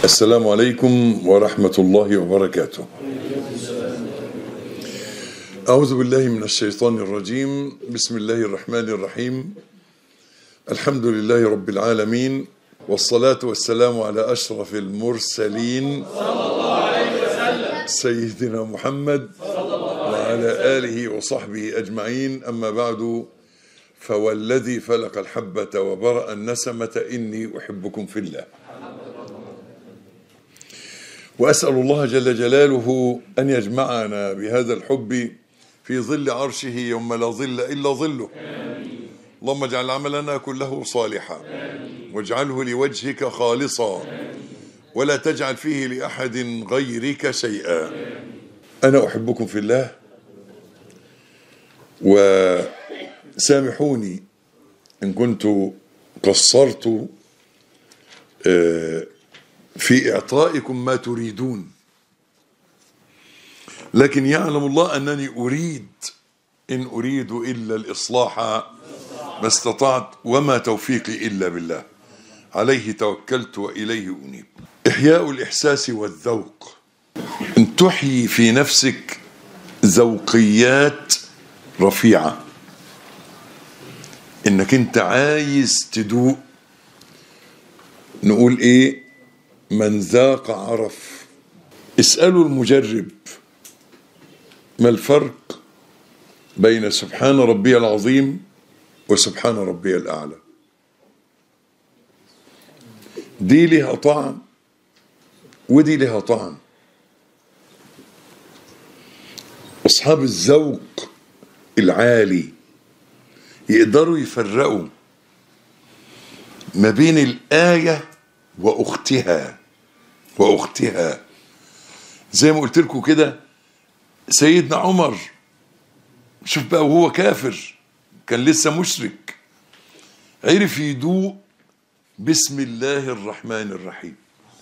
السلام عليكم ورحمة الله وبركاته. أعوذ بالله من الشيطان الرجيم، بسم الله الرحمن الرحيم. الحمد لله رب العالمين والصلاة والسلام على أشرف المرسلين سيدنا محمد وعلى آله وصحبه أجمعين أما بعد فوالذي فلق الحبة وبرأ النسمة إني أحبكم في الله وأسأل الله جل جلاله أن يجمعنا بهذا الحب في ظل عرشه يوم لا ظل إلا ظله اللهم اجعل عملنا كله صالحا واجعله لوجهك خالصا ولا تجعل فيه لأحد غيرك شيئا أنا أحبكم في الله وسامحوني إن كنت قصرت في إعطائكم ما تريدون لكن يعلم الله أنني أريد إن أريد إلا الإصلاح ما استطعت وما توفيقي إلا بالله عليه توكلت وإليه أنيب إحياء الإحساس والذوق أن تحيي في نفسك ذوقيات رفيعة إنك أنت عايز تدوق نقول إيه من ذاق عرف اسألوا المجرب ما الفرق بين سبحان ربي العظيم وسبحان ربي الأعلى دي لها طعم ودي لها طعم أصحاب الذوق العالي يقدروا يفرقوا ما بين الآية وأختها وأختها زي ما قلت لكم كده سيدنا عمر شوف بقى وهو كافر كان لسه مشرك عرف يدوق بسم الله الرحمن الرحيم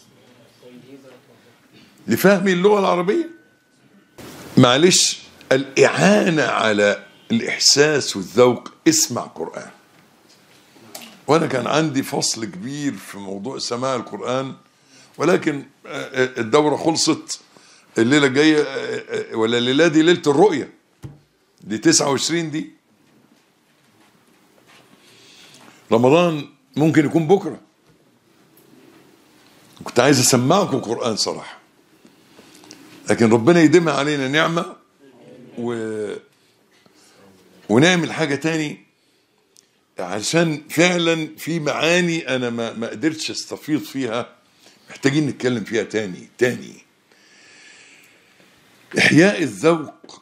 لفهم اللغة العربية معلش الإعانة على الإحساس والذوق اسمع قرآن وأنا كان عندي فصل كبير في موضوع سماع القرآن ولكن الدورة خلصت الليلة الجاية ولا الليلة دي ليلة الرؤية دي 29 دي رمضان ممكن يكون بكرة كنت عايز أسمعكم قرآن صراحة لكن ربنا يديمها علينا نعمة و... ونعمل حاجة تاني عشان فعلا في معاني أنا ما, ما قدرتش استفيض فيها محتاجين نتكلم فيها تاني تاني إحياء الذوق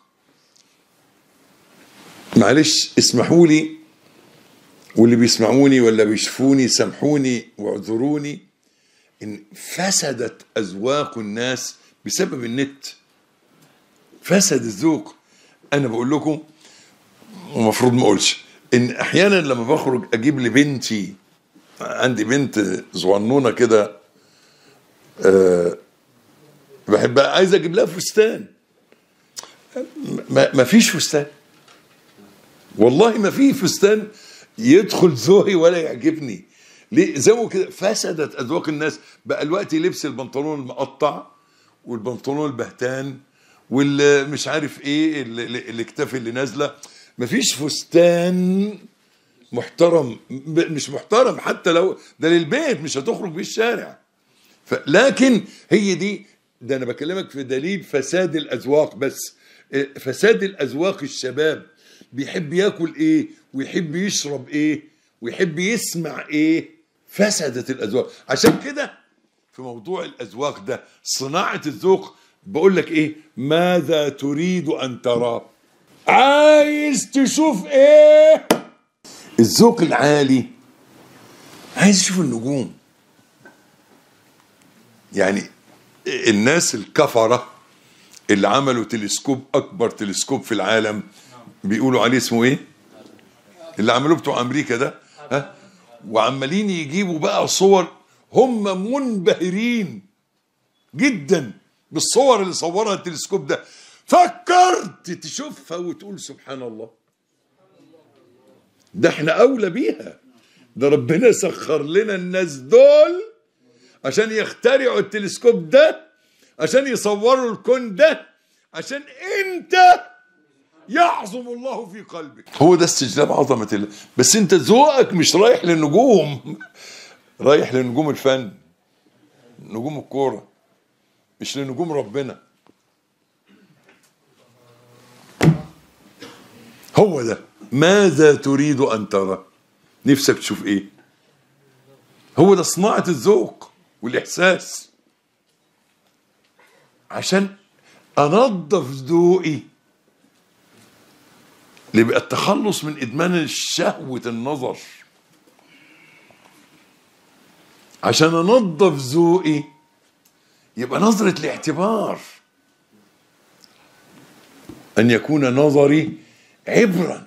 معلش اسمحوا لي واللي بيسمعوني ولا بيشوفوني سامحوني واعذروني ان فسدت اذواق الناس بسبب النت فسد الذوق انا بقول لكم ومفروض ما اقولش ان احيانا لما بخرج اجيب لبنتي عندي بنت صغنونه كده أه بحبها عايز اجيب لها فستان ما فيش فستان والله ما في فستان يدخل ذوقي ولا يعجبني ليه زي ما كده فسدت اذواق الناس بقى الوقت لبس البنطلون المقطع والبنطلون البهتان واللي مش عارف ايه الاكتاف اللي نازله مفيش فستان محترم مش محترم حتى لو ده للبيت مش هتخرج بيه الشارع لكن هي دي ده انا بكلمك في دليل فساد الاذواق بس فساد الاذواق الشباب بيحب ياكل ايه ويحب يشرب ايه ويحب يسمع ايه فسدت الاذواق عشان كده في موضوع الاذواق ده صناعه الذوق بقول لك ايه ماذا تريد ان ترى عايز تشوف ايه الذوق العالي عايز يشوف النجوم يعني الناس الكفره اللي عملوا تلسكوب اكبر تلسكوب في العالم بيقولوا عليه اسمه ايه اللي عملوه بتوع امريكا ده ها وعمالين يجيبوا بقى صور هم منبهرين جدا بالصور اللي صورها التلسكوب ده فكرت تشوفها وتقول سبحان الله ده احنا اولى بيها ده ربنا سخر لنا الناس دول عشان يخترعوا التلسكوب ده عشان يصوروا الكون ده عشان انت يعظم الله في قلبك هو ده استجلاب عظمة الله بس انت ذوقك مش رايح للنجوم رايح لنجوم الفن نجوم الكورة مش لنجوم ربنا هو ده ماذا تريد أن ترى نفسك تشوف ايه هو ده صناعة الذوق والإحساس عشان أنظف ذوقي ليبقى التخلص من إدمان شهوة النظر عشان أنظف ذوقي يبقى نظرة الاعتبار أن يكون نظري عبرا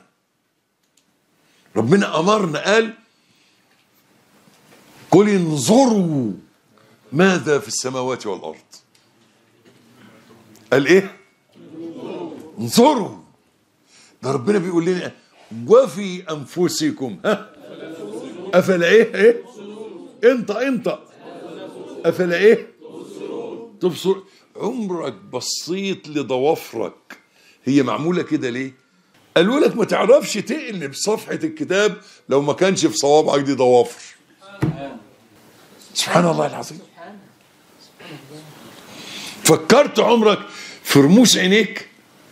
ربنا أمرنا قال قل انظروا ماذا في السماوات والأرض قال إيه انظروا ده ربنا بيقول لنا وفي أنفسكم ها أفلا إيه إيه انت انت أفلا إيه تبصر عمرك بصيت لضوافرك هي معمولة كده ليه قالوا لك ما تعرفش تقلب صفحة الكتاب لو ما كانش في صوابعك دي ضوافر سبحان الله العظيم فكرت عمرك في رموش عينيك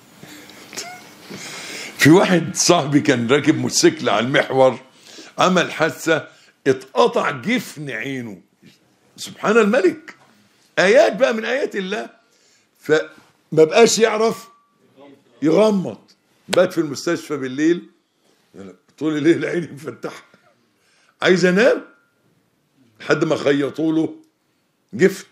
في واحد صاحبي كان راكب موتوسيكل على المحور عمل حادثة اتقطع جفن عينه سبحان الملك آيات بقى من آيات الله فما بقاش يعرف يغمض بات في المستشفى بالليل طول الليل عيني مفتحه عايز انام لحد ما خيطوا له جفن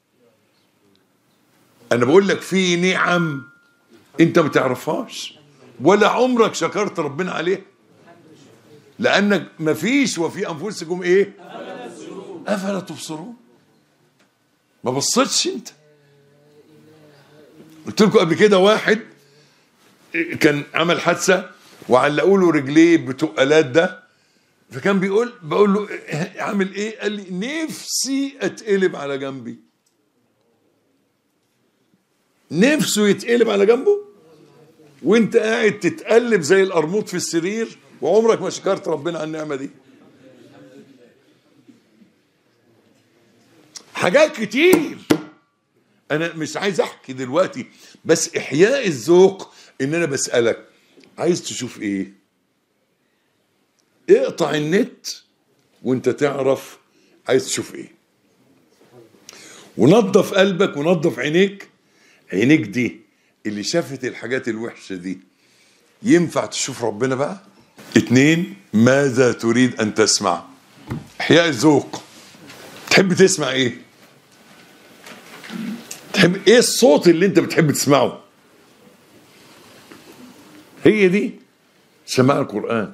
انا بقول لك في نعم انت ما تعرفهاش ولا عمرك شكرت ربنا عليها لانك ما فيش وفي انفسكم ايه افلا تبصرون ما بصيتش انت قلت لكم قبل كده واحد كان عمل حادثه وعلقوا له رجليه بتقالات ده فكان بيقول بقول له عامل ايه؟ قال لي نفسي اتقلب على جنبي نفسه يتقلب على جنبه وانت قاعد تتقلب زي القرموط في السرير وعمرك ما شكرت ربنا على النعمه دي حاجات كتير انا مش عايز احكي دلوقتي بس احياء الذوق ان انا بسالك عايز تشوف ايه اقطع النت وانت تعرف عايز تشوف ايه ونظف قلبك ونظف عينيك عينيك دي اللي شافت الحاجات الوحشة دي ينفع تشوف ربنا بقى اتنين ماذا تريد ان تسمع احياء الذوق تحب تسمع ايه تحب ايه الصوت اللي انت بتحب تسمعه هي دي سماع القرآن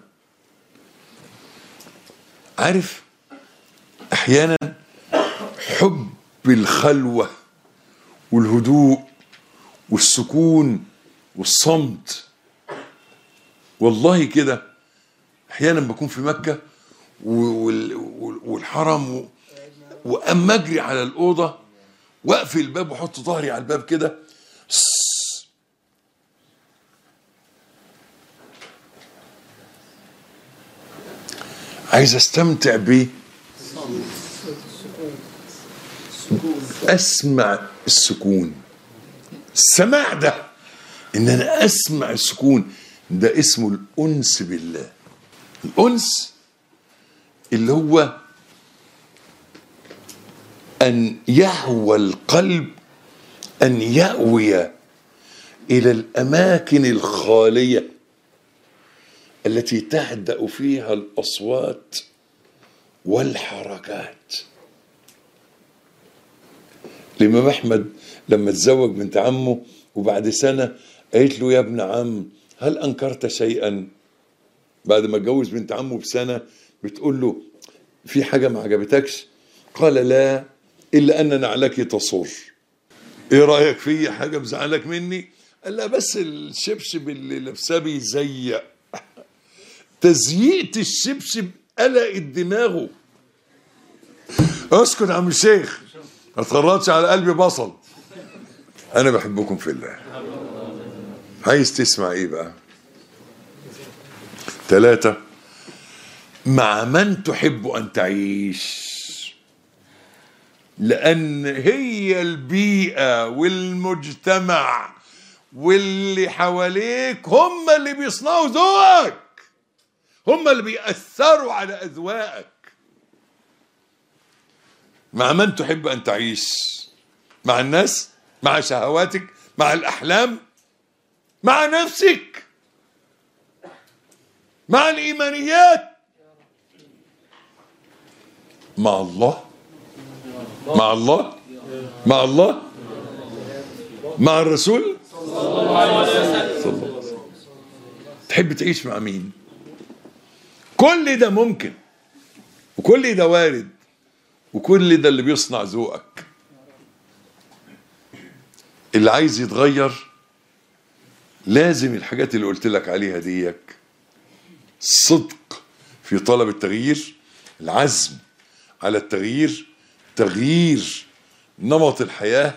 عارف احيانا حب الخلوة والهدوء والسكون والصمت والله كده احيانا بكون في مكة وال- وال- والحرم و- واما اجري على الاوضه واقفل الباب واحط ظهري على الباب كده سس. عايز استمتع بيه اسمع السكون السماع ده ان انا اسمع السكون ده اسمه الانس بالله الانس اللي هو ان يهوى القلب ان ياوي الى الاماكن الخاليه التي تهدا فيها الاصوات والحركات الامام احمد لما تزوج بنت عمه وبعد سنه قالت له يا ابن عم هل انكرت شيئا بعد ما اتجوز بنت عمه بسنه بتقول له في حاجه ما عجبتكش قال لا الا ان نعلك تصر ايه رايك في حاجه مزعلك مني قال لا بس الشبشب اللي لابساه بيزيق تزييقة الشبشب قلقت دماغه اسكت يا عم الشيخ ما تخرطش على قلبي بصل انا بحبكم في الله عايز تسمع ايه بقى ثلاثة مع من تحب ان تعيش لان هي البيئة والمجتمع واللي حواليك هم اللي بيصنعوا ذوقك هم اللي بيأثروا على أذواقك مع من تحب أن تعيش مع الناس مع شهواتك مع الأحلام مع نفسك مع الإيمانيات مع الله مع الله مع الله مع الرسول صلى الله عليه وسلم تحب تعيش مع مين كل ده ممكن وكل ده وارد وكل ده اللي بيصنع ذوقك اللي عايز يتغير لازم الحاجات اللي قلت لك عليها ديك صدق في طلب التغيير العزم على التغيير تغيير نمط الحياة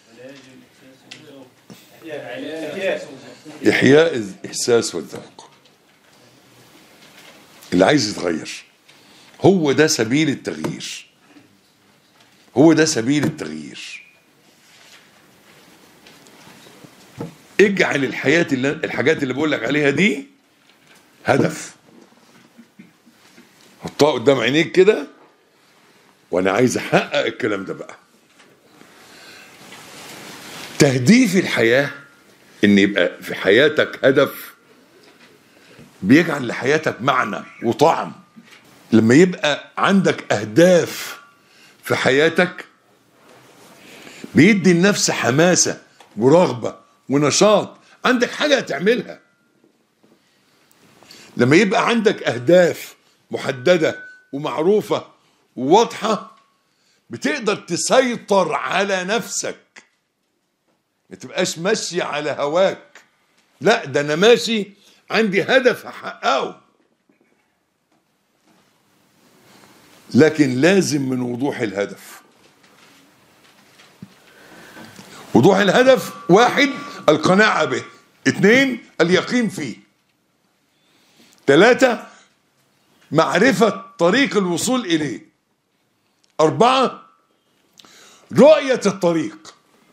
إحياء الإحساس والذوق اللي عايز يتغير هو ده سبيل التغيير هو ده سبيل التغيير اجعل الحياة اللي الحاجات اللي بقول لك عليها دي هدف حطها قدام عينيك كده وانا عايز احقق الكلام ده بقى تهديف الحياة ان يبقى في حياتك هدف بيجعل لحياتك معنى وطعم لما يبقى عندك اهداف في حياتك بيدي النفس حماسة ورغبة ونشاط عندك حاجة تعملها لما يبقى عندك أهداف محددة ومعروفة وواضحة بتقدر تسيطر على نفسك ما تبقاش ماشي على هواك لا ده أنا ماشي عندي هدف أحققه لكن لازم من وضوح الهدف وضوح الهدف واحد القناعة به اثنين اليقين فيه ثلاثة معرفة طريق الوصول إليه أربعة رؤية الطريق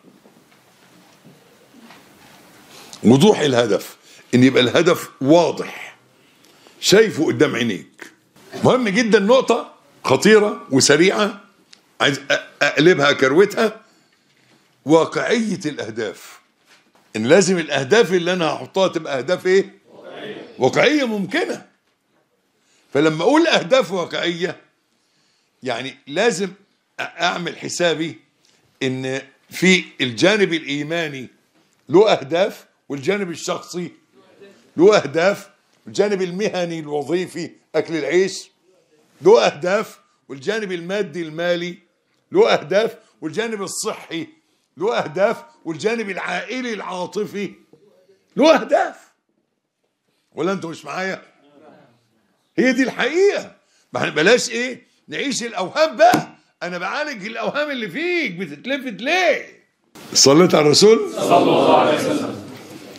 وضوح الهدف إن يبقى الهدف واضح شايفه قدام عينيك مهم جدا نقطة خطيرة وسريعة عايز أقلبها كروتها واقعية الأهداف إن لازم الأهداف اللي أنا هحطها تبقى أهداف إيه؟ واقعية, واقعية ممكنة فلما أقول أهداف واقعية يعني لازم أعمل حسابي إن في الجانب الإيماني له أهداف والجانب الشخصي له أهداف والجانب المهني الوظيفي أكل العيش له أهداف والجانب المادي المالي له أهداف والجانب الصحي له أهداف والجانب العائلي العاطفي له أهداف ولا أنتوا مش معايا هي دي الحقيقة ما احنا بلاش إيه نعيش الأوهام بقى أنا بعالج الأوهام اللي فيك بتتلفت ليه صليت على الرسول صلى الله عليه وسلم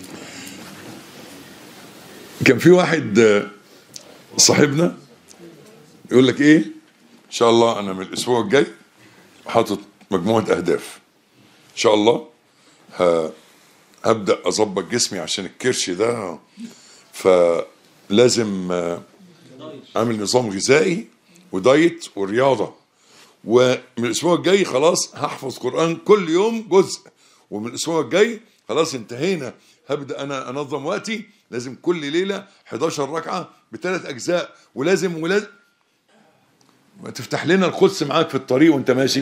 كان في واحد صاحبنا يقول لك ايه ان شاء الله انا من الاسبوع الجاي حاطط مجموعه اهداف ان شاء الله هبدا اظبط جسمي عشان الكرش ده فلازم اعمل نظام غذائي ودايت ورياضه ومن الاسبوع الجاي خلاص هحفظ قران كل يوم جزء ومن الاسبوع الجاي خلاص انتهينا هبدا انا انظم وقتي لازم كل ليله 11 ركعه بثلاث اجزاء ولازم ولازم ما تفتح لنا القدس معاك في الطريق وانت ماشي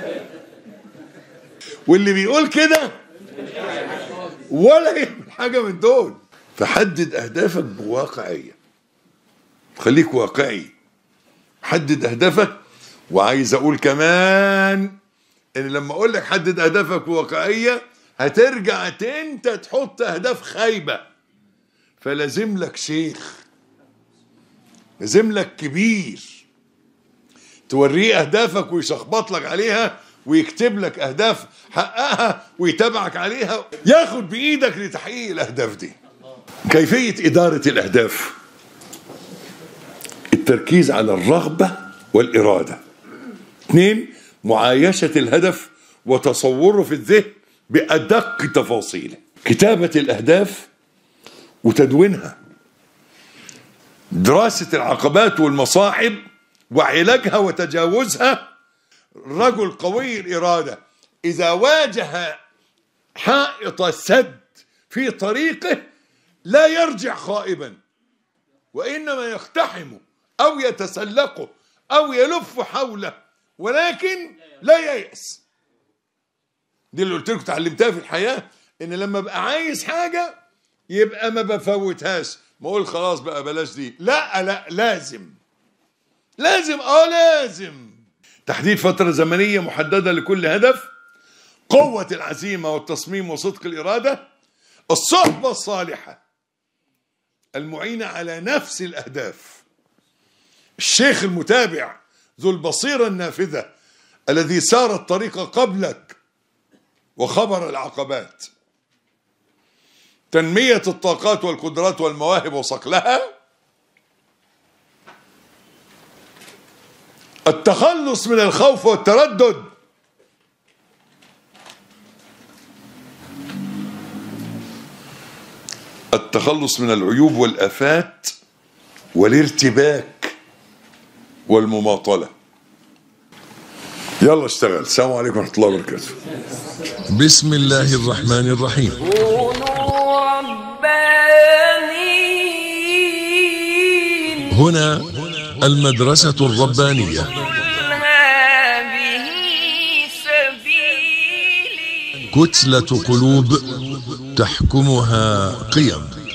واللي بيقول كده ولا يعمل حاجه من دول فحدد اهدافك بواقعيه خليك واقعي حدد اهدافك وعايز اقول كمان ان لما اقول لك حدد اهدافك بواقعيه هترجع انت تحط اهداف خايبه فلازم لك شيخ لازم لك كبير توريه اهدافك ويشخبط لك عليها ويكتب لك اهداف حققها ويتابعك عليها ياخد بايدك لتحقيق الاهداف دي كيفيه اداره الاهداف التركيز على الرغبه والاراده اثنين معايشه الهدف وتصوره في الذهن بادق تفاصيله كتابه الاهداف وتدوينها دراسه العقبات والمصاعب وعلاجها وتجاوزها رجل قوي الإرادة إذا واجه حائط السد في طريقه لا يرجع خائبا وإنما يقتحم أو يتسلقه أو يلف حوله ولكن لا ييأس دي اللي قلت لكم اتعلمتها في الحياة إن لما أبقى عايز حاجة يبقى ما بفوتهاش ما أقول خلاص بقى بلاش دي لا لا لازم لازم اه لازم تحديد فترة زمنية محددة لكل هدف قوة العزيمة والتصميم وصدق الإرادة الصحبة الصالحة المعينة على نفس الأهداف الشيخ المتابع ذو البصيرة النافذة الذي سار الطريق قبلك وخبر العقبات تنمية الطاقات والقدرات والمواهب وصقلها التخلص من الخوف والتردد التخلص من العيوب والآفات والارتباك والمماطلة يلا اشتغل السلام عليكم ورحمة الله وبركاته بسم الله الرحمن الرحيم كونوا ربانيين هنا المدرسة الربانية قل هذه سبيلي كتلة قلوب تحكمها قيم